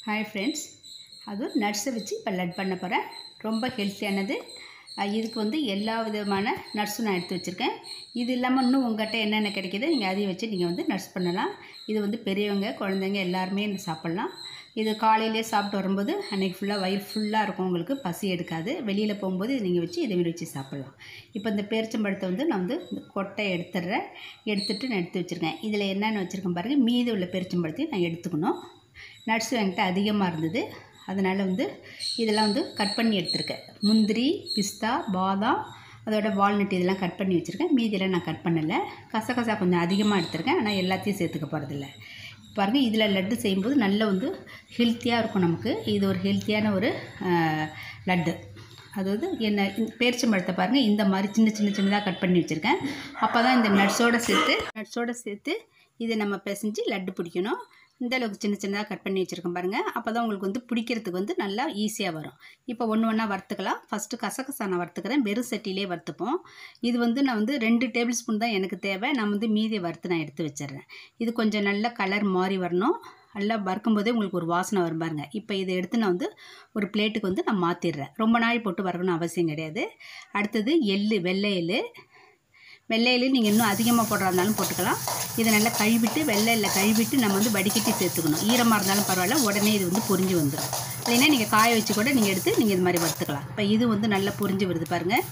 hi friends அதுவும் நட்ஸை வச்சு இப்போ லட் பண்ண போகிறேன் ரொம்ப ஹெல்த்தியானது அஹ் இதுக்கு வந்து எல்லா விதமான நட்ஸும் நான் எடுத்து வச்சுருக்கேன் இது இல்லாமல் இன்னும் உங்கள்கிட்ட என்னென்ன கிடைக்கிதோ நீங்கள் அதையும் வச்சு நீங்கள் வந்து நட்ஸ் பண்ணலாம் இது வந்து பெரியவங்க குழந்தைங்க எல்லாருமே இந்த சாப்பிட்லாம் இது காலையிலே சாப்பிட்டு வரும்போது அன்றைக்கி ஃபுல்லாக வயிறு ஃபுல்லாக இருக்கும் உங்களுக்கு பசி எடுக்காது வெளியில் போகும்போது இதை நீங்கள் வச்சு இதை வச்சு சாப்பிட்லாம் இப்போ இந்த பேரிச்சம்பழத்தை வந்து நான் வந்து இந்த கொட்டை எடுத்துடுறேன் எடுத்துட்டு நான் எடுத்து வச்சுருக்கேன் இதில் என்னென்ன வச்சுருக்கேன் பாருங்கள் மீதி உள்ள பேரிச்சம்பழத்தையும் நான் எடுத்துக்கணும் நட்ஸ் என்கிட்ட அதிகமாக இருந்தது அதனால் வந்து இதெல்லாம் வந்து கட் பண்ணி எடுத்திருக்கேன் முந்திரி பிஸ்தா பாதாம் அதோட வால்நட் இதெல்லாம் கட் பண்ணி வச்சுருக்கேன் மீதியெல்லாம் நான் கட் பண்ணலை கசகசா கொஞ்சம் அதிகமாக எடுத்திருக்கேன் ஆனால் எல்லாத்தையும் சேர்த்துக்க போகிறதில்ல பாருங்கள் இதில் லட்டு செய்யும்போது நல்ல வந்து ஹெல்த்தியாக இருக்கும் நமக்கு இது ஒரு ஹெல்த்தியான ஒரு ஆஹ், லட்டு அதாவது என்ன பேரிச்சம்பழத்தை பாருங்கள் இந்த மாதிரி சின்ன சின்ன சின்னதாக கட் பண்ணி வச்சுருக்கேன் அப்போ தான் இந்த நட்ஸோடு சேர்த்து நட்ஸோடு சேர்த்து இதை நம்ம பிசைஞ்சு லட்டு பிடிக்கணும் இந்த அளவுக்கு சின்ன சின்னதாக கட் பண்ணி வச்சுருக்கேன் பாருங்கள் அப்போ தான் உங்களுக்கு வந்து பிடிக்கிறதுக்கு வந்து நல்லா ஈஸியாக வரும் இப்போ ஒன்று ஒன்றா வறுத்துக்கலாம் ஃபஸ்ட்டு கசகசா நான் வறுத்துக்கிறேன் வெறும் சட்டிலே வறுத்துப்போம் இது வந்து நான் வந்து ரெண்டு டேபிள் ஸ்பூன் தான் எனக்கு தேவை நான் வந்து மீதியை வறுத்து நான் எடுத்து வச்சிடுறேன் இது கொஞ்சம் நல்ல கலர் மாறி வரணும் நல்லா வறுக்கும்போதே உங்களுக்கு ஒரு வாசனை வரும் பாருங்க இப்போ இதை எடுத்து நான் வந்து ஒரு பிளேட்டுக்கு வந்து நான் மாற்றிடுறேன் ரொம்ப நாள் போட்டு வறுக்கணும் அவசியம் கிடையாது அடுத்தது எள்ளு வெள்ளை எள்ளு வெள்ளை எள்ளு நீங்கள் இன்னும் அதிகமாக போடுறா இருந்தாலும் போட்டுக்கலாம் இதை நல்லா கழுவிட்டு வெள்ளை எள்ளை கழுவிட்டு நம்ம வந்து வடிகட்டி சேர்த்துக்கணும் ஈரமாக இருந்தாலும் பரவாயில்ல உடனே இது வந்து பொரிஞ்சு வந்துடும் இல்லைன்னா நீங்கள் காய வச்சு கூட நீங்கள் எடுத்து நீங்கள் இது மாதிரி வறுத்துக்கலாம் இப்போ இது வந்து நல்லா பொரிஞ்சு வருது பாருங்கள்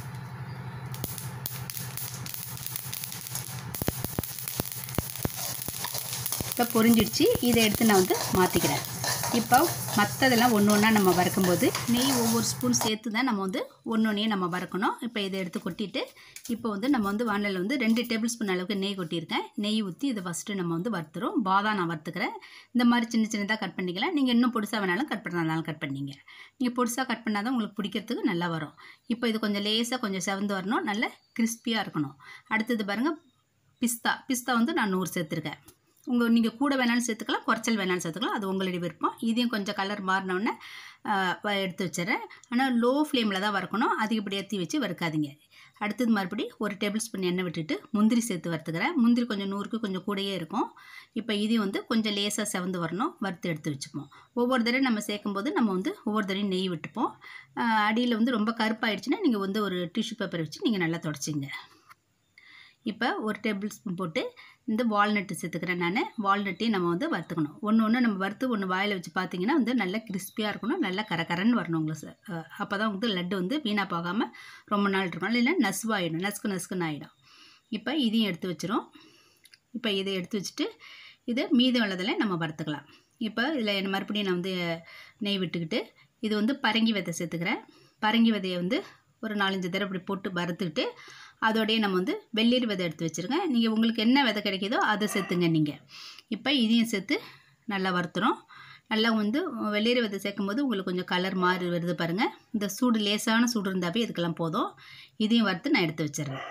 இப்போ பொரிஞ்சிடுச்சு இதை எடுத்து நான் வந்து மாற்றிக்கிறேன் இப்போ மற்றதெல்லாம் ஒன்று ஒன்றா நம்ம வறுக்கும்போது நெய் ஒவ்வொரு ஸ்பூன் சேர்த்து தான் நம்ம வந்து ஒன்று ஒன்றையும் நம்ம வறுக்கணும் இப்போ இதை எடுத்து கொட்டிட்டு இப்போ வந்து நம்ம வந்து வானலில் வந்து ரெண்டு டேபிள் ஸ்பூன் அளவுக்கு நெய் கொட்டியிருக்கேன் நெய் ஊற்றி இதை ஃபஸ்ட்டு நம்ம வந்து வறுத்துறோம் பாதாம் நான் வறுத்துக்கிறேன் இந்த மாதிரி சின்ன சின்னதாக கட் பண்ணிக்கலாம் நீங்கள் இன்னும் பொடிசாக வேணாலும் கட் பண்ணாலும் கட் பண்ணிங்க நீங்கள் பொடிசாக கட் பண்ணால் தான் உங்களுக்கு பிடிக்கிறதுக்கு நல்லா வரும் இப்போ இது கொஞ்சம் லேசாக கொஞ்சம் செவந்து வரணும் நல்ல கிறிஸ்பியாக இருக்கணும் அடுத்தது பாருங்கள் பிஸ்தா பிஸ்தா வந்து நான் நூறு சேர்த்துருக்கேன் உங்கள் நீங்கள் கூட வேணாலும் சேர்த்துக்கலாம் குறைச்சல் வேணாலும் சேர்த்துக்கலாம் அது உங்களுடைய விருப்பம் இதையும் கொஞ்சம் கலர் மாறினோடனே எடுத்து வச்சிடுறேன் ஆனால் லோ ஃப்ளேமில் தான் வறுக்கணும் அதிகப்படி ஏற்றி வச்சு வறுக்காதீங்க அடுத்தது மறுபடி ஒரு டேபிள் ஸ்பூன் எண்ணெய் விட்டுட்டு முந்திரி சேர்த்து வறுத்துக்கிறேன் முந்திரி கொஞ்சம் நூறுக்கு கொஞ்சம் கூடயே இருக்கும் இப்போ இதையும் வந்து கொஞ்சம் லேசாக செவந்து வரணும் வறுத்து எடுத்து வச்சுப்போம் ஒவ்வொரு தடவை நம்ம சேர்க்கும்போது நம்ம வந்து ஒவ்வொரு தடவையும் நெய் விட்டுப்போம் அடியில் வந்து ரொம்ப கருப்பாயிடுச்சுன்னா நீங்கள் வந்து ஒரு டிஷ்யூ பேப்பர் வச்சு நீங்கள் நல்லா தொடச்சிங்க இப்போ ஒரு டேபிள் ஸ்பூன் போட்டு இந்த வால்நட்டு சேர்த்துக்கிறேன் நான் வால்நட்டையும் நம்ம வந்து வறுத்துக்கணும் ஒன்று ஒன்று நம்ம வறுத்து ஒன்று வாயில் வச்சு பார்த்தீங்கன்னா வந்து நல்லா கிறிஸ்பியாக இருக்கணும் நல்லா கரகரன்னு வரணும் உங்களுக்கு அப்போ தான் வந்து லட்டு வந்து வீணாக போகாமல் ரொம்ப நாள் இருக்கும் இல்லைன்னா நசுவாயிடும் நசுக்கு நசுக்குன்னு ஆகிடும் இப்போ இதையும் எடுத்து வச்சிரும் இப்போ இதை எடுத்து வச்சுட்டு இதை மீதம் உள்ளதில் நம்ம வறுத்துக்கலாம் இப்போ இதில் மறுபடியும் நான் வந்து நெய் விட்டுக்கிட்டு இது வந்து பரங்கி விதை சேர்த்துக்கிறேன் பரங்கி விதையை வந்து ஒரு நாலஞ்சு தடவை இப்படி போட்டு வறுத்துக்கிட்டு அதோடய நம்ம வந்து வெள்ளரி விதை எடுத்து வச்சுருக்கேன் நீங்கள் உங்களுக்கு என்ன விதை கிடைக்குதோ அதை சேர்த்துங்க நீங்கள் இப்போ இதையும் சேர்த்து நல்லா வறுத்துறோம் நல்லா வந்து வெள்ளரி விதை சேர்க்கும் போது உங்களுக்கு கொஞ்சம் கலர் மாறி வருது பாருங்கள் இந்த சூடு லேசான சூடு இருந்தாவே இதுக்கெல்லாம் போதும் இதையும் வறுத்து நான் எடுத்து வச்சிடுறேன்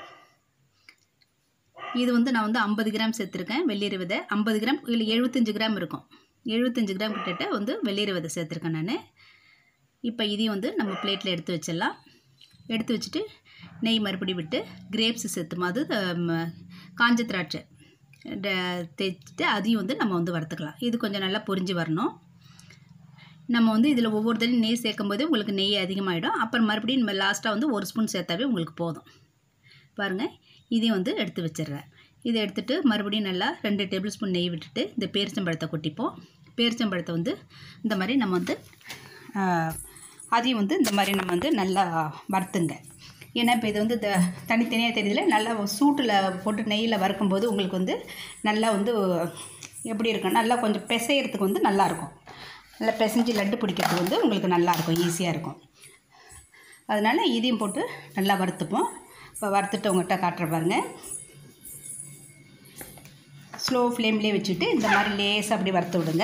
இது வந்து நான் வந்து ஐம்பது கிராம் சேர்த்துருக்கேன் வெள்ளரி விதை ஐம்பது கிராம் இல்லை எழுபத்தஞ்சு கிராம் இருக்கும் எழுபத்தஞ்சு கிராம் கிட்டத்தட்ட வந்து வெள்ளரி விதை சேர்த்துருக்கேன் நான் இப்போ இதையும் வந்து நம்ம பிளேட்டில் எடுத்து வச்சிடலாம் எடுத்து வச்சுட்டு நெய் மறுபடி விட்டு கிரேப்ஸ் சேர்த்துமா அது அஹ், காஞ்ச திராட்சை ட- தேய்ச்சிட்டு அதையும் வந்து நம்ம வந்து வறுத்துக்கலாம் இது கொஞ்சம் நல்லா பொரிஞ்சு வரணும் நம்ம வந்து இதில் ஒவ்வொரு தடையும் நெய் சேர்க்கும் போதே உங்களுக்கு நெய் அதிகமாகிடும் அப்புறம் மறுபடியும் நம்ம லாஸ்ட்டாக வந்து ஒரு ஸ்பூன் சேர்த்தாவே உங்களுக்கு போதும் பாருங்கள் இதையும் வந்து எடுத்து வச்சிடுறேன் இதை எடுத்துட்டு மறுபடியும் நல்லா ரெண்டு டேபிள் ஸ்பூன் நெய் விட்டுட்டு இந்த பேரிச்சம்பழத்தை கொட்டிப்போம் பேரிச்சம்பழத்தை வந்து இந்த மாதிரி நம்ம வந்து ஆஹ், அதையும் வந்து இந்த மாதிரி நம்ம வந்து நல்லா வறுத்துங்க ஏன்னா இப்போ இது வந்து இந்த தனித்தனியாக தெரியுதுல நல்லா சூட்டில் போட்டு நெய்யில் வறுக்கும்போது உங்களுக்கு வந்து நல்லா வந்து எப்படி இருக்கும் நல்லா கொஞ்சம் பிசையறதுக்கு வந்து நல்லாயிருக்கும் நல்லா பிசைஞ்சு லட்டு பிடிக்கிறதுக்கு வந்து உங்களுக்கு நல்லாயிருக்கும் ஈஸியாக இருக்கும் அதனால் இதையும் போட்டு நல்லா வறுத்துப்போம் இப்போ வறுத்துட்டு உங்கள்கிட்ட காட்டுற பாருங்க ஸ்லோ ஃப்ளேம்லேயே வச்சுட்டு இந்த மாதிரி லேசாக அப்படி வறுத்து விடுங்க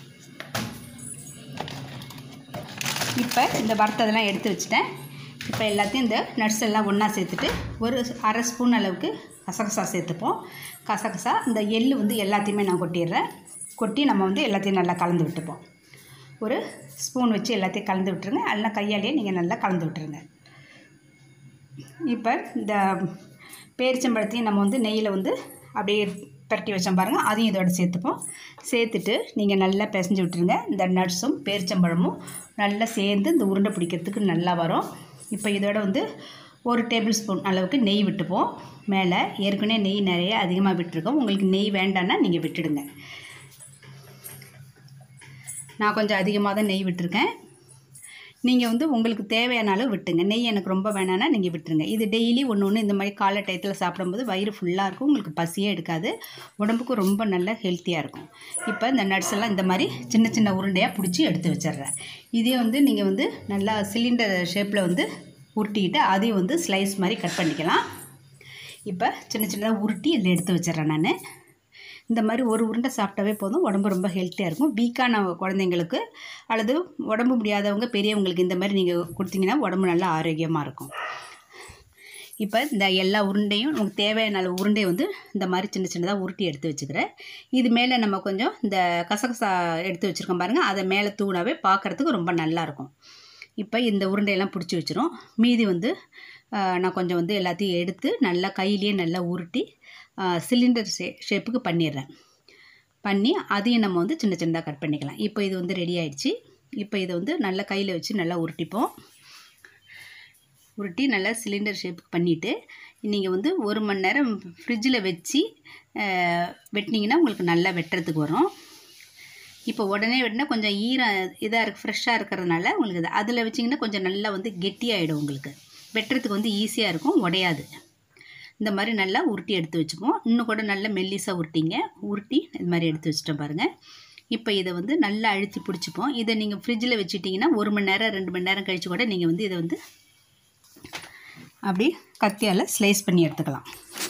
இப்போ இந்த வறுத்ததெல்லாம் எடுத்து வச்சுட்டேன் இப்போ எல்லாத்தையும் இந்த நட்ஸ் எல்லாம் ஒன்றா சேர்த்துட்டு ஒரு அரை ஸ்பூன் அளவுக்கு கசகசா சேர்த்துப்போம் கசகசா இந்த எள்ளு வந்து எல்லாத்தையுமே நான் கொட்டிடுறேன் கொட்டி நம்ம வந்து எல்லாத்தையும் நல்லா கலந்து விட்டுப்போம் ஒரு ஸ்பூன் வச்சு எல்லாத்தையும் கலந்து விட்டுருங்க எல்லாம் கையாலேயே நீங்கள் நல்லா கலந்து விட்டுருங்க இப்போ இந்த பேரிச்சம்பழத்தையும் நம்ம வந்து நெய்யில் வந்து அப்படியே பரட்டி வச்சோம் பாருங்கள் அதையும் இதோட சேர்த்துப்போம் சேர்த்துட்டு நீங்கள் நல்லா பிசைஞ்சு விட்டுருங்க இந்த நட்ஸும் பேரிச்சம்பழமும் நல்லா சேர்ந்து இந்த உருண்டை பிடிக்கிறதுக்கு நல்லா வரும் இப்போ இதோட வந்து ஒரு டேபிள் ஸ்பூன் அளவுக்கு நெய் விட்டுப்போம் மேலே ஏற்கனவே நெய் நிறைய அதிகமாக விட்டுருக்கோம் உங்களுக்கு நெய் வேண்டான்னா நீங்கள் விட்டுடுங்க நான் கொஞ்சம் அதிகமாக தான் நெய் விட்டுருக்கேன் நீங்கள் வந்து உங்களுக்கு தேவையான அளவு விட்டுங்க நெய் எனக்கு ரொம்ப வேணான்னா நீங்கள் விட்டுருங்க இது டெய்லி ஒன்று ஒன்று இந்த மாதிரி காலை டயத்தில் சாப்பிடும்போது வயிறு ஃபுல்லாக இருக்கும் உங்களுக்கு பசியே எடுக்காது உடம்புக்கு ரொம்ப நல்ல ஹெல்த்தியாக இருக்கும் இப்போ இந்த நட்ஸ் எல்லாம் இந்த மாதிரி சின்ன சின்ன உருண்டையாக பிடிச்சி எடுத்து வச்சிடுறேன் இதே வந்து நீங்கள் வந்து நல்லா சிலிண்டர் ஷேப்பில் வந்து உருட்டிக்கிட்டு அதையும் வந்து ஸ்லைஸ் மாதிரி கட் பண்ணிக்கலாம் இப்போ சின்ன சின்னதாக உருட்டி இதில் எடுத்து வச்சிடுறேன் நான் இந்த மாதிரி ஒரு உருண்டை சாப்பிட்டாவே போதும் உடம்பு ரொம்ப ஹெல்த்தியாக இருக்கும் வீக்கான குழந்தைங்களுக்கு அல்லது உடம்பு முடியாதவங்க பெரியவங்களுக்கு இந்த மாதிரி நீங்கள் கொடுத்தீங்கன்னா உடம்பு நல்லா ஆரோக்கியமாக இருக்கும் இப்போ இந்த எல்லா உருண்டையும் நமக்கு தேவையான அளவு உருண்டையை வந்து இந்த மாதிரி சின்ன சின்னதாக உருட்டி எடுத்து வச்சுக்கிறேன் இது மேலே நம்ம கொஞ்சம் இந்த கசகசா எடுத்து வச்சுருக்கோம் பாருங்கள் அதை மேலே தூணாவே பார்க்குறதுக்கு ரொம்ப நல்லாயிருக்கும் இப்போ இந்த உருண்டையெல்லாம் பிடிச்சி வச்சிரும் மீதி வந்து ஆஹ், நான் கொஞ்சம் வந்து எல்லாத்தையும் எடுத்து நல்லா கையிலேயே நல்லா உருட்டி சிலிண்டர் ஷே ஷேப்புக்கு பண்ணிடுறேன் பண்ணி அதையும் நம்ம வந்து சின்ன சின்னதாக கட் பண்ணிக்கலாம் இப்போ இது வந்து ரெடி ஆயிடுச்சு இப்போ இதை வந்து நல்லா கையில் வச்சு நல்லா உருட்டிப்போம் உருட்டி நல்லா சிலிண்டர் ஷேப்புக்கு பண்ணிவிட்டு நீங்கள் வந்து ஒரு மணி நேரம் ஃப்ரிட்ஜில் வச்சு ஆஹ், வெட்டினீங்கன்னா உங்களுக்கு நல்லா வெட்டுறதுக்கு வரும் இப்போ உடனே வெட்டினா கொஞ்சம் ஈரம் இதாக இருக்கு ஃப்ரெஷ்ஷாக இருக்கிறதுனால உங்களுக்கு இது அதில் வச்சிங்கன்னா கொஞ்சம் நல்லா வந்து கெட்டியாயிடும் உங்களுக்கு வெட்டுறதுக்கு வந்து ஈஸியாக இருக்கும் உடையாது இந்த மாதிரி நல்லா உருட்டி எடுத்து வச்சுப்போம் இன்னும் கூட நல்லா மெல்லிசாக உருட்டிங்க உருட்டி இது மாதிரி எடுத்து வச்சுட்டோம் பாருங்கள் இப்போ இதை வந்து நல்லா அழுத்தி பிடிச்சிப்போம் இதை நீங்கள் ஃப்ரிட்ஜில் வச்சுட்டிங்கன்னா ஒரு மணி நேரம் ரெண்டு மணி நேரம் கழித்து கூட நீங்கள் வந்து இதை வந்து அப்படி கத்தியால் ஸ்லைஸ் பண்ணி எடுத்துக்கலாம்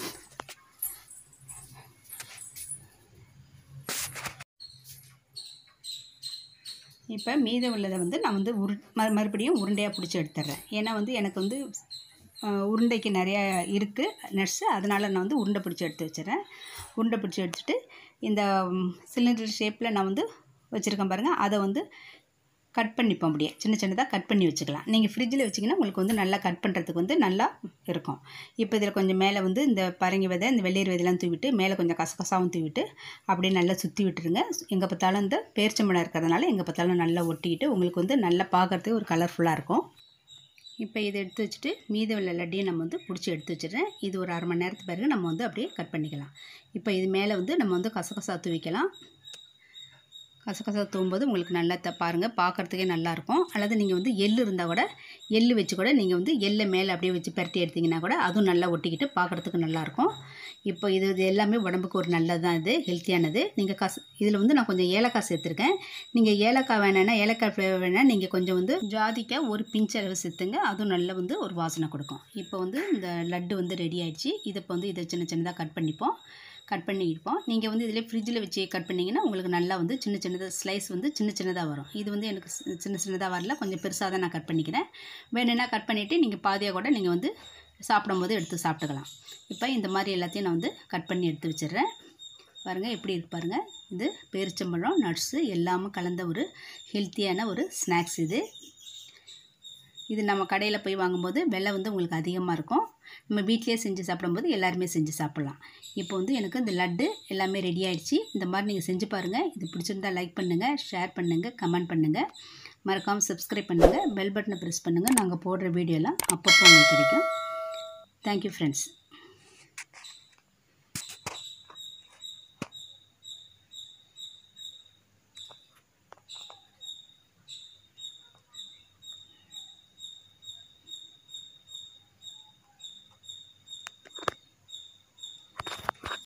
இப்போ மீதம் உள்ளதை வந்து நான் வந்து உரு மறு மறுபடியும் உருண்டையாக பிடிச்சி எடுத்துட்றேன் ஏன்னா வந்து எனக்கு வந்து அஹ், உருண்டைக்கு நிறையா இருக்குது நட்ஸு அதனால் நான் வந்து உருண்டை பிடிச்சி எடுத்து வச்சிடறேன் உருண்டை பிடிச்சி எடுத்துட்டு இந்த சிலிண்டர் ஷேப்பில் நான் வந்து வச்சுருக்கேன் பாருங்கள் அதை வந்து கட் பண்ணிப்போம் அப்படியே சின்ன சின்னதாக கட் பண்ணி வச்சுக்கலாம் நீங்கள் ஃப்ரிட்ஜில் வச்சிங்கன்னா உங்களுக்கு வந்து நல்லா கட் பண்ணுறதுக்கு வந்து நல்லா இருக்கும் இப்போ இதில் கொஞ்சம் மேலே வந்து இந்த பரங்கி விதை இந்த வெள்ளரி விதையெல்லாம் தூவிட்டு மேலே கொஞ்சம் கசகசாவும் தூவிட்டு அப்படியே நல்லா சுற்றி விட்டுருங்க எங்கே பார்த்தாலும் இந்த பேரிச்சம்பழம் இருக்கிறதுனால எங்கே பார்த்தாலும் நல்லா ஒட்டிக்கிட்டு உங்களுக்கு வந்து நல்லா பார்க்குறதுக்கு ஒரு கலர்ஃபுல்லாக இருக்கும் இப்போ இதை எடுத்து வச்சுட்டு மீதி உள்ள லட்டையும் நம்ம வந்து பிடிச்சி எடுத்து வச்சிடுறேன் இது ஒரு அரை மணி நேரத்துக்கு பிறகு நம்ம வந்து அப்படியே கட் பண்ணிக்கலாம் இப்போ இது மேலே வந்து நம்ம வந்து கசகசா தூவிக்கலாம் கசகசா தூவும்போது உங்களுக்கு நல்லா த பாருங்கள் பார்க்குறதுக்கே நல்லாயிருக்கும் அல்லது நீங்கள் வந்து எள்ளு இருந்தால் கூட எள்ளு வச்சு கூட நீங்கள் வந்து எள்ளை மேலே அப்படியே வச்சு பரட்டி எடுத்தீங்கன்னா கூட அதுவும் நல்லா ஒட்டிக்கிட்டு பார்க்குறதுக்கு நல்லாயிருக்கும் இப்போ இது இது எல்லாமே உடம்புக்கு ஒரு நல்லது தான் இது ஹெல்த்தியானது நீங்கள் கச இதில் வந்து நான் கொஞ்சம் ஏலக்காய் சேர்த்துருக்கேன் நீங்கள் ஏலக்காய் வேணான்னா ஏலக்காய் ஃப்ளேவர் வேணால் நீங்கள் கொஞ்சம் வந்து ஜாதிக்காய் ஒரு பிஞ்ச் அளவு சேர்த்துங்க அதுவும் நல்லா வந்து ஒரு வாசனை கொடுக்கும் இப்போ வந்து இந்த லட்டு வந்து ரெடி ஆயிடுச்சு இதை இப்போ வந்து இதை சின்ன சின்னதாக கட் பண்ணிப்போம் கட் பண்ணியிருப்போம் நீங்கள் வந்து இதில் ஃப்ரிட்ஜில் வச்சு கட் பண்ணிங்கன்னா உங்களுக்கு நல்லா வந்து சின்ன சின்னதாக ஸ்லைஸ் வந்து சின்ன சின்னதாக வரும் இது வந்து எனக்கு சி- சின்ன சின்னதாக வரல கொஞ்சம் பெருசாக தான் நான் கட் பண்ணிக்கிறேன் வேணும்னா கட் பண்ணிவிட்டு நீங்கள் பாதியாக கூட நீங்கள் வந்து சாப்பிடும்போது எடுத்து சாப்பிட்டுக்கலாம் இப்போ இந்த மாதிரி எல்லாத்தையும் நான் வந்து கட் பண்ணி எடுத்து வச்சிடுறேன் பாருங்கள் எப்படி இருக்கு பாருங்கள் இது பேரிச்சம்பழம் நட்ஸு எல்லாமே கலந்த ஒரு ஹெல்த்தியான ஒரு ஸ்நாக்ஸ் இது இது நம்ம கடையில் போய் வாங்கும்போது விலை வந்து உங்களுக்கு அதிகமாக இருக்கும் நம்ம வீட்டிலேயே செஞ்சு சாப்பிடும்போது எல்லாருமே செஞ்சு சாப்பிட்லாம் இப்போ வந்து எனக்கு இந்த லட்டு எல்லாமே ரெடி ஆயிடுச்சு இந்த மாதிரி நீங்கள் செஞ்சு பாருங்கள் இது பிடிச்சிருந்தா லைக் பண்ணுங்கள் ஷேர் பண்ணுங்கள் கமெண்ட் பண்ணுங்கள் மறக்காமல் சப்ஸ்கிரைப் பண்ணுங்கள் பெல் பட்டனை ப்ரெஸ் பண்ணுங்கள் நாங்கள் போடுற வீடியோலாம் அப்பப்போ உங்களுக்கு கிடைக்கும் தேங்க்யூ ஃப்ரெண்ட்ஸ்